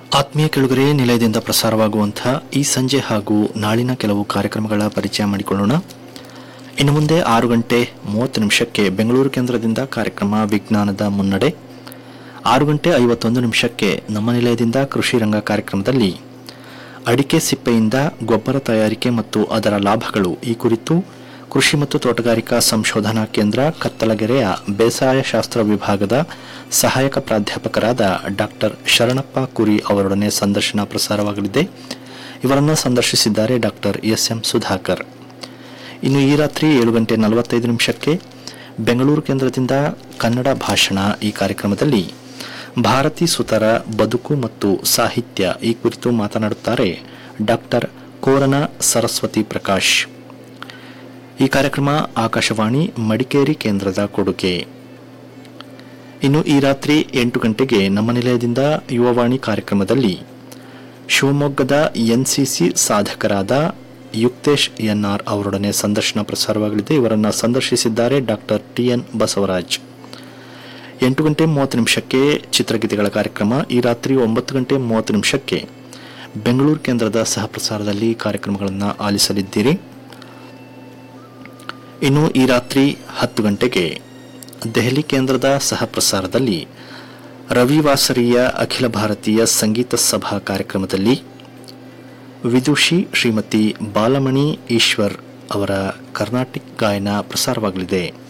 ಆತ್ಮೀಯ ಕೆಳಗರೆ ನಿಲಯದಿಂದ ಪ್ರಸಾರವಾಗುವಂತಹ ಈ ಸಂಜೆ ಹಾಗೂ ನಾಳಿನ ಕೆಲವು ಕಾರ್ಯಕ್ರಮಗಳ ಪರಿಚಯ ಮಾಡಿಕೊಳ್ಳೋಣ ಇನ್ನು ಮುಂದೆ ಆರು ಗಂಟೆ ಮೂವತ್ತು ನಿಮಿಷಕ್ಕೆ ಬೆಂಗಳೂರು ಕೇಂದ್ರದಿಂದ ಕಾರ್ಯಕ್ರಮ ವಿಜ್ಞಾನದ ಮುನ್ನಡೆ ಆರು ಗಂಟೆ ಐವತ್ತೊಂದು ನಿಮಿಷಕ್ಕೆ ನಮ್ಮ ನಿಲಯದಿಂದ ಕೃಷಿ ರಂಗ ಕಾರ್ಯಕ್ರಮದಲ್ಲಿ ಅಡಿಕೆ ಸಿಪ್ಪೆಯಿಂದ ಗೊಬ್ಬರ ತಯಾರಿಕೆ ಮತ್ತು ಅದರ ಲಾಭಗಳು ಈ ಕುರಿತು ಕೃಷಿ ಮತ್ತು ತೋಟಗಾರಿಕಾ ಸಂಶೋಧನಾ ಕೇಂದ್ರ ಕತ್ತಲಗೆರೆಯ ಬೇಸಾಯ ಶಾಸ್ತ್ರ ವಿಭಾಗದ ಸಹಾಯಕ ಪ್ರಾಧ್ಯಾಪಕರಾದ ಡಾಕ್ಟರ್ ಶರಣಪ್ಪ ಕುರಿ ಅವರೊಡನೆ ಸಂದರ್ಶನ ಪ್ರಸಾರವಾಗಲಿದೆ ಇವರನ್ನು ಸಂದರ್ಶಿಸಿದ್ದಾರೆ ಡಾಕ್ಟರ್ ಎಸ್ ಎಂ ಸುಧಾಕರ್ ಇನ್ನು ಈ ರಾತ್ರಿ ಏಳು ಗಂಟೆ ನಲವತ್ತೈದು ನಿಮಿಷಕ್ಕೆ ಬೆಂಗಳೂರು ಕೇಂದ್ರದಿಂದ ಕನ್ನಡ ಭಾಷಣ ಈ ಕಾರ್ಯಕ್ರಮದಲ್ಲಿ ಭಾರತಿ ಸುತರ ಬದುಕು ಮತ್ತು ಸಾಹಿತ್ಯ ಈ ಕುರಿತು ಮಾತನಾಡುತ್ತಾರೆ ಡಾಕ್ಟರ್ ಕೋರನ ಸರಸ್ವತಿ ಪ್ರಕಾಶ್ ಈ ಕಾರ್ಯಕ್ರಮ ಆಕಾಶವಾಣಿ ಮಡಿಕೇರಿ ಕೇಂದ್ರದ ಕೊಡುಗೆ ಇನ್ನು ಈ ರಾತ್ರಿ ಎಂಟು ಗಂಟೆಗೆ ನಮ್ಮ ನಿಲಯದಿಂದ ಯುವವಾಣಿ ಕಾರ್ಯಕ್ರಮದಲ್ಲಿ ಶಿವಮೊಗ್ಗದ ಎನ್ಸಿಸಿ ಸಾಧಕರಾದ ಯುಕ್ತೇಶ್ ಎನ್ಆರ್ ಅವರೊಡನೆ ಸಂದರ್ಶನ ಪ್ರಸಾರವಾಗಲಿದೆ ಇವರನ್ನು ಸಂದರ್ಶಿಸಿದ್ದಾರೆ ಡಾಕ್ಟರ್ ಟಿಎನ್ ಬಸವರಾಜ್ ಎಂಟು ಗಂಟೆ ಮೂವತ್ತು ನಿಮಿಷಕ್ಕೆ ಚಿತ್ರಗೀತೆಗಳ ಕಾರ್ಯಕ್ರಮ ಈ ರಾತ್ರಿ ಒಂಬತ್ತು ಗಂಟೆ ಮೂವತ್ತು ನಿಮಿಷಕ್ಕೆ ಬೆಂಗಳೂರು ಕೇಂದ್ರದ ಸಹ ಪ್ರಸಾರದಲ್ಲಿ ಕಾರ್ಯಕ್ರಮಗಳನ್ನು ಆಲಿಸಲಿದ್ದೀರಿ ಇನ್ನು ಈ ರಾತ್ರಿ ಹತ್ತು ಗಂಟೆಗೆ ದೆಹಲಿ ಕೇಂದ್ರದ ಸಹ ಪ್ರಸಾರದಲ್ಲಿ ರವಿವಾಸರಿಯ ಅಖಿಲ ಭಾರತೀಯ ಸಂಗೀತ ಸಭಾ ಕಾರ್ಯಕ್ರಮದಲ್ಲಿ ವಿದುಷಿ ಶ್ರೀಮತಿ ಬಾಲಮಣಿ ಈಶ್ವರ್ ಅವರ ಕರ್ನಾಟಿಕ್ ಗಾಯನ ಪ್ರಸಾರವಾಗಲಿದೆ